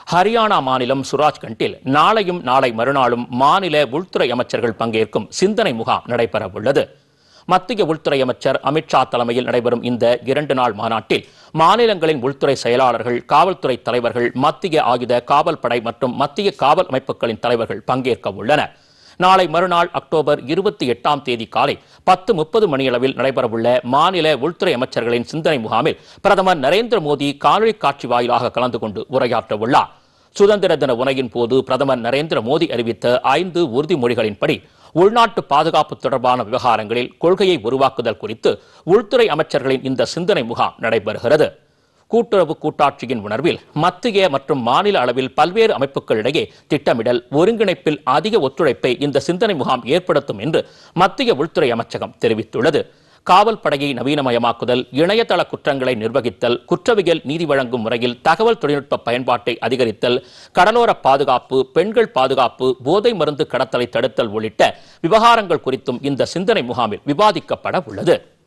ஹரியானா மாநிலம் சுராஜ்கண்டில் நாளையும் நாளை மறுநாளும் மாநில உள்துறை அமைச்சர்கள் பங்கேற்கும் சிந்தனை முகாம் நடைபெற உள்ளது மத்திய உள்துறை அமைச்சர் அமித்ஷா தலைமையில் நடைபெறும் இந்த இரண்டு நாள் மாநாட்டில் மாநிலங்களின் உள்துறை செயலாளர்கள் காவல்துறை தலைவர்கள் மத்திய ஆயுத காவல் படை மற்றும் மத்திய காவல் அமைப்புகளின் தலைவர்கள் பங்கேற்க உள்ளனர் நாளை மறுநாள் அக்டோபர் இருபத்தி எட்டாம் தேதி காலை பத்து முப்பது மணியளவில் நடைபெறவுள்ள மாநில உள்துறை அமைச்சர்களின் சிந்தனை முகாமில் பிரதமர் நரேந்திர மோடி காணொலி காட்சி வாயிலாக கலந்து கொண்டு உரையாற்ற உள்ளார் சுதந்திர தின உரையின் போது பிரதமர் நரேந்திர மோடி அறிவித்த ஐந்து உறுதிமொழிகளின்படி உள்நாட்டு பாதுகாப்பு தொடர்பான விவகாரங்களில் கொள்கையை உருவாக்குதல் குறித்து உள்துறை அமைச்சர்களின் இந்த சிந்தனை முகாம் நடைபெறுகிறது கூட்டுறவு கூட்டாட்சியின் உணர்வில் மத்திய மற்றும் மாநில அளவில் பல்வேறு அமைப்புகளிடையே திட்டமிடல் ஒருங்கிணைப்பில் அதிக ஒத்துழைப்பை இந்த சிந்தனை முகாம் ஏற்படுத்தும் என்று மத்திய உள்துறை அமைச்சகம் தெரிவித்துள்ளது காவல் படையை நவீனமயமாக்குதல் இணையதள குற்றங்களை நிர்வகித்தல் குற்றவியல் நீதி வழங்கும் முறையில் தகவல் தொழில்நுட்ப பயன்பாட்டை அதிகரித்தல் கடலோர பாதுகாப்பு பெண்கள் பாதுகாப்பு போதை மருந்து கடத்தலை தடுத்தல் உள்ளிட்ட விவகாரங்கள் குறித்தும் இந்த சிந்தனை முகாமில் விவாதிக்கப்பட உள்ளது